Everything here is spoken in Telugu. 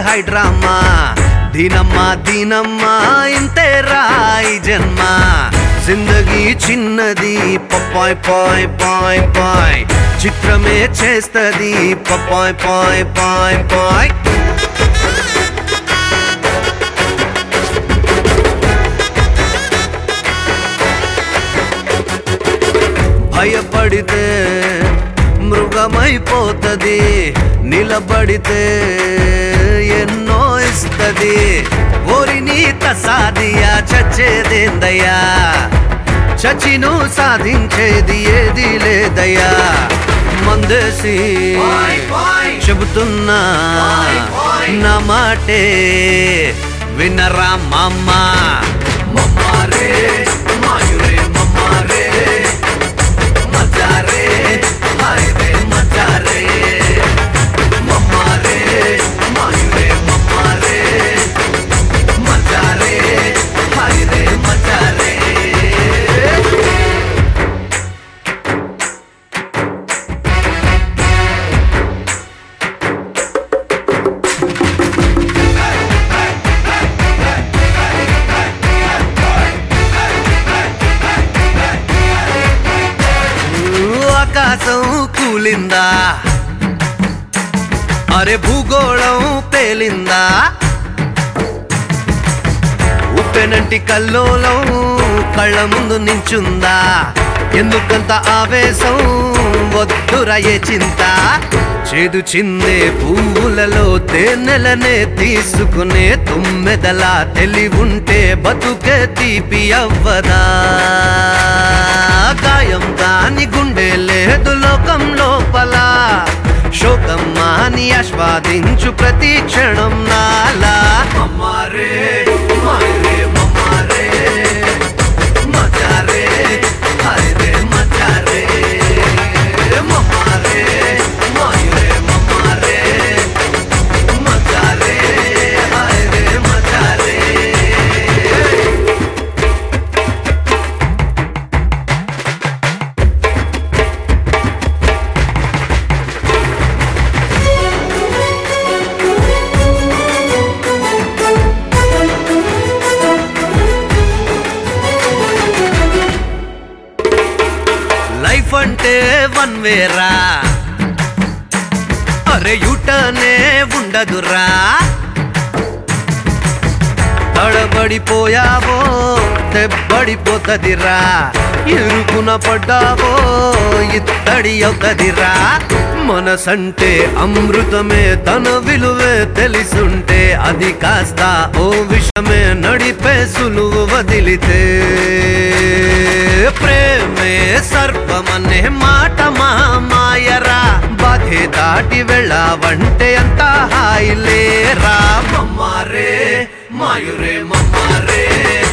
హైడ్రామా దీనమ్మా దీనమ్మా ఇంతే రాయి జన్మ జిందగీ చిన్నది పప్పాయ్ పాయ్ పాయ్ పాయ్ చిత్రమే చేస్తది పప్పాయ్ పాయ్ పాయ్ పాయ్ భయపడితే మృగమైపోతది నిలబడితే ఎన్నో ఇస్తది ఓరి నీత సాదియా చచ్చేదేందయ్యా చచిను సాధించేది ఏది లేదయ్యా మందేసి చెబుతున్నా నా మాటే వినరా మమ్మ మమ్మారే మాయురే మమ్మారే మజారే హాయ్ రే మజారే మమ్మారే మాయురే మమ్మారే మజారే హాయ్ రే మజారే ఆకాశం కూలిందా అరే భూగోళం పేలిందా ఉప్పెనంటి కల్లోలం కళ్ళ ముందు నించుందా ఎందుకంత ఆవేశం వద్దురయే చింత చేదు చిందే పువ్వులలో తేనెలనే తీసుకునే తుమ్మెదలా తెలివుంటే బతుకే తీపి అవ్వదా గాయం దాని గుండె లేదు లోకం లోపల శోకం మాని ఆస్వాదించు ప్రతి క్షణం నాలా మమ్మారే మాయరే మమ్మారే మజారే హరే మజారే మమ్మారే మాయరే మమ్మారే మజారే హరే మజారే లైఫ్ అంటే వన్ వేరా అరే యూటనే ఉండదురా తడబడిపోయావో దెబ్బడిపోతదిరా ఇరుకున పడ్డావో ఇత్తడి అవుతదిరా మనసంటే అమృతమే తన విలువే తెలిసుంటే అది కాస్త ఓ విషమే నడిపే సులువు వదిలితే ప్రేమే సర్వమనే మాట మా మాయరా బాధే దాటి వెళ్ళావంటే అంత హాయిలేరా మమ్మారే మాయురే మమ్మారే